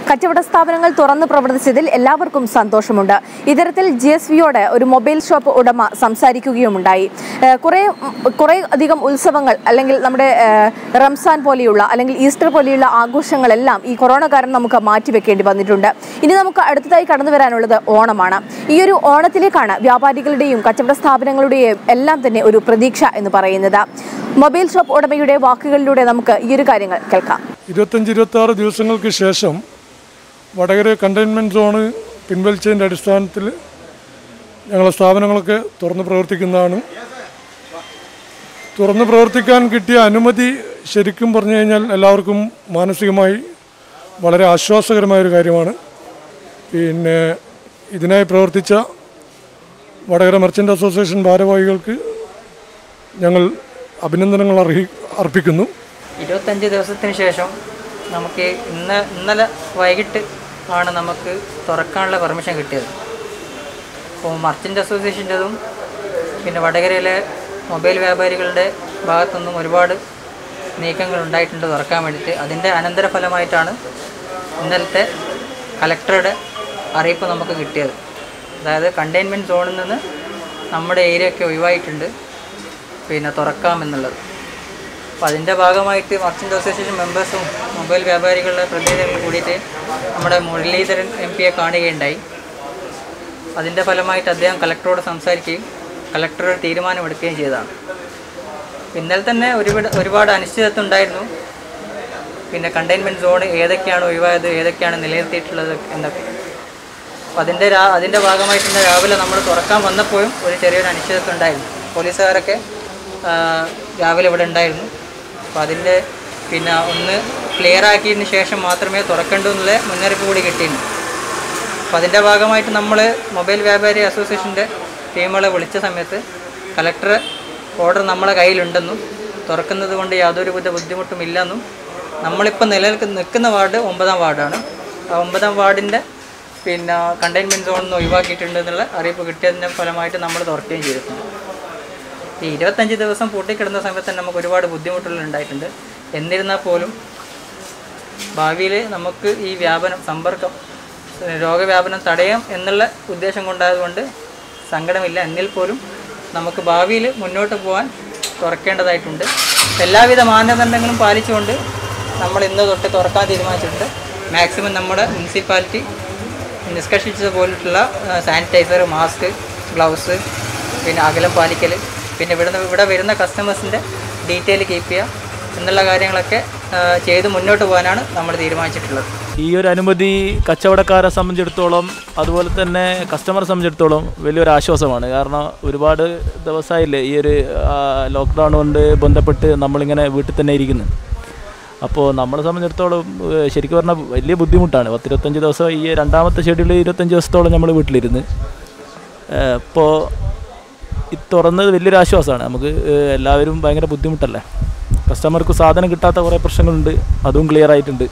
കച്ചവട സ്ഥാപനങ്ങൾ തുറന്നു പ്രവർത്തിച്ചതിൽ എല്ലാവർക്കും സന്തോഷമുണ്ട് ഇത്തരത്തിൽ ജി എസ് വിയോട് ഒരു മൊബൈൽ ഷോപ്പ് ഉടമ സംസാരിക്കുകയുമുണ്ടായി ഏഹ് കുറേ ഉം, കുറേ അധികം ഉത്സവങ്ങൾ അല്ലെങ്കിൽ നമ്മുടെ ഏഹ്, റംസാൻ പോലെയുള്ള അല്ലെങ്കിൽ ഈസ്റ്റർ പോലെയുള്ള ആഘോഷങ്ങളെല്ലാം ഈ കൊറോണ കാരണം നമുക്ക് മാറ്റിവെക്കേണ്ടി വന്നിട്ടുണ്ട് ഇനി നമുക്ക് അടുത്തതായി കടന്നു വരാനുള്ളത് ഓണമാണ് ഈ ഒരു ഓണത്തിലേക്കാണ് വ്യാപാരികളുടെയും കച്ചവട സ്ഥാപനങ്ങളുടെയും എല്ലാം തന്നെ ഒരു പ്രതീക്ഷ എന്ന് പറയുന്നത് മൊബൈൽ ഷോപ്പ് ഉടമയുടെ വാക്കുകളിലൂടെ നമുക്ക് ഈ ഒരു കാര്യങ്ങൾ കേൾക്കാം ഇരുപത്തഞ്ച് ഇരുപത്താറ് ദിവസങ്ങൾക്ക് ശേഷം വടകര കണ്ടെയ്ൻമെൻറ്റ് സോണ് പിൻവലിച്ചതിൻ്റെ അടിസ്ഥാനത്തിൽ ഞങ്ങളെ സ്ഥാപനങ്ങളൊക്കെ തുറന്ന് പ്രവർത്തിക്കുന്നതാണ് തുറന്ന് പ്രവർത്തിക്കാൻ കിട്ടിയ അനുമതി ശരിക്കും പറഞ്ഞു കഴിഞ്ഞാൽ എല്ലാവർക്കും മാനസികമായി വളരെ ആശ്വാസകരമായൊരു കാര്യമാണ് പിന്നെ ഇതിനായി പ്രവർത്തിച്ച വടകര മെർച്ചൻ്റ് അസോസിയേഷൻ ഭാരവാഹികൾക്ക് ഞങ്ങൾ അഭിനന്ദനങ്ങൾ അർഹി അർപ്പിക്കുന്നു ഇരുപത്തഞ്ച് ദിവസത്തിന് ശേഷം നമുക്ക് ഇന്ന് ഇന്നലെ വൈകിട്ട് ആണ് നമുക്ക് തുറക്കാനുള്ള പെർമിഷൻ കിട്ടിയത് അപ്പോൾ മർച്ചൻ്റ് അസോസിയേഷൻ്റെതും പിന്നെ വടകരയിലെ മൊബൈൽ വ്യാപാരികളുടെ ഭാഗത്തുനിന്നും ഒരുപാട് നീക്കങ്ങൾ ഉണ്ടായിട്ടുണ്ട് തുറക്കാൻ വേണ്ടിയിട്ട് അതിൻ്റെ അനന്തരഫലമായിട്ടാണ് ഇന്നലത്തെ കലക്ടറുടെ അറിയിപ്പ് നമുക്ക് കിട്ടിയത് അതായത് കണ്ടെയ്ൻമെൻറ്റ് സോണിൽ നിന്ന് നമ്മുടെ ഏരിയയൊക്കെ ഒഴിവായിട്ടുണ്ട് പിന്നെ തുറക്കാമെന്നുള്ളത് അപ്പോൾ അതിൻ്റെ ഭാഗമായിട്ട് മർച്ചൻ്റ് അസോസിയേഷൻ മെമ്പേഴ്സും മൊബൈൽ വ്യാപാരികളുടെ പ്രതിനിധികളും കൂടിയിട്ട് നമ്മുടെ മുരളീധരൻ എം പിയെ കാണുകയുണ്ടായി അതിൻ്റെ ഫലമായിട്ട് അദ്ദേഹം കലക്ടറോട് സംസാരിക്കുകയും കലക്ടർ ഒരു തീരുമാനമെടുക്കുകയും ചെയ്തതാണ് ഇന്നലെ തന്നെ ഒരുപാട് ഒരുപാട് അനിശ്ചിതത്വം ഉണ്ടായിരുന്നു പിന്നെ കണ്ടെയ്ൻമെൻറ്റ് സോൺ ഏതൊക്കെയാണ് ഒഴിവായത് ഏതൊക്കെയാണ് നിലനിർത്തിയിട്ടുള്ളത് എന്നൊക്കെ അപ്പോൾ അതിൻ്റെ രാ അതിൻ്റെ ഭാഗമായിട്ട് ഇന്ന് രാവിലെ നമ്മൾ തുറക്കാൻ വന്നപ്പോഴും ഒരു ചെറിയൊരു അനിശ്ചിതത്വം ഉണ്ടായിരുന്നു പോലീസുകാരൊക്കെ ആ, രാവിലെ ഇവിടെ ഉണ്ടായിരുന്നു അപ്പോൾ അതിൻ്റെ പിന്നെ ഒന്ന് ക്ലിയർ ആക്കിയതിന് ശേഷം മാത്രമേ തുറക്കേണ്ടൂ എന്നുള്ള മുന്നറിയിപ്പ് കൂടി കിട്ടിയിരുന്നു അപ്പോൾ അതിൻ്റെ ഭാഗമായിട്ട് നമ്മൾ മൊബൈൽ വ്യാപാരി അസോസിയേഷൻ്റെ ടീമുകളെ വിളിച്ച സമയത്ത് കലക്ടർ ഓർഡർ നമ്മളെ കയ്യിലുണ്ടെന്നും തുറക്കുന്നത് കൊണ്ട് യാതൊരു വിധ ബുദ്ധിമുട്ടും ഇല്ലെന്നും നമ്മളിപ്പോൾ നിലനിൽക്കുന്ന നിൽക്കുന്ന വാർഡ് ഒമ്പതാം വാർഡാണ് ആ ഒമ്പതാം വാർഡിൻ്റെ പിന്നെ കണ്ടെയ്ൻമെൻറ്റ് സോണിൽ നിന്ന് ഒഴിവാക്കിയിട്ടുണ്ട് എന്നുള്ള അറിയിപ്പ് കിട്ടിയതിൻ്റെ ഫലമായിട്ട് നമ്മൾ തുറക്കുകയും ചെയ്തിട്ടുണ്ട് ഈ ഇരുപത്തഞ്ച് ദിവസം പൂട്ടിക്കിടന്ന സമയത്ത് തന്നെ നമുക്ക് ഒരുപാട് ബുദ്ധിമുട്ടുകൾ ഉണ്ടായിട്ടുണ്ട് എന്നിരുന്നാൽ പോലും ഭാവിയിൽ നമുക്ക് ഈ വ്യാപനം സമ്പർക്കം ഏഹ് രോഗവ്യാപനം തടയാം എന്നുള്ള ഉദ്ദേശം കൊണ്ടായതുകൊണ്ട് സങ്കടമില്ല എന്നിൽ പോലും നമുക്ക് ഭാവിയിൽ മുന്നോട്ട് പോകാൻ തുറക്കേണ്ടതായിട്ടുണ്ട് എല്ലാവിധ മാനദണ്ഡങ്ങളും പാലിച്ചുകൊണ്ട് നമ്മൾ ഇന്ന് തൊട്ട് തുറക്കാൻ തീരുമാനിച്ചിട്ടുണ്ട് മാക്സിമം നമ്മുടെ മുനിസിപ്പാലിറ്റി നിഷ്കർഷിച്ചത് പോലുള്ള സാനിറ്റൈസർ മാസ്ക് ഗ്ലൗസ് പിന്നെ അകലം പാലിക്കൽ പിന്നെ ഇവിടുന്ന് ഇവിടെ വരുന്ന കസ്റ്റമേഴ്സിൻ്റെ ഡീറ്റെയിൽ കീപ്പ് ചെയ്യുക എന്നുള്ള കാര്യങ്ങളൊക്കെ ആ, ചെയ്ത് മുന്നോട്ട് പോകാനാണ് നമ്മൾ തീരുമാനിച്ചിട്ടുള്ളത് ഈ ഒരു അനുമതി കച്ചവടക്കാരെ സംബന്ധിച്ചിടത്തോളം അതുപോലെ തന്നെ കസ്റ്റമറെ സംബന്ധിച്ചിടത്തോളം വലിയൊരു ആശ്വാസമാണ് കാരണം ഒരുപാട് ദിവസമായില്ലേ ഈ ഒരു ലോക്ക്ഡൗൺ കൊണ്ട് ബന്ധപ്പെട്ട് നമ്മളിങ്ങനെ വീട്ടിൽ തന്നെ ഇരിക്കുന്നത് അപ്പോൾ നമ്മളെ സംബന്ധിച്ചിടത്തോളം ഏഹ്, ശരിക്കും പറഞ്ഞാൽ വലിയ ബുദ്ധിമുട്ടാണ് പത്തിരുപത്തഞ്ച് ദിവസം ഈ രണ്ടാമത്തെ ഷെഡ്യൂൾ ഇരുപത്തഞ്ച് ദിവസത്തോളം നമ്മൾ വീട്ടിലിരുന്ന് ഇപ്പോൾ ഇത് തുറന്നത് വലിയൊരു ആശ്വാസമാണ് നമുക്ക് ഏഹ്, എല്ലാവരും ഭയങ്കര ബുദ്ധിമുട്ടല്ലേ കസ്റ്റമർക്ക് സാധനം കിട്ടാത്ത കുറേ പ്രശ്നങ്ങളുണ്ട് അതും ക്ലിയർ ആയിട്ടുണ്ട്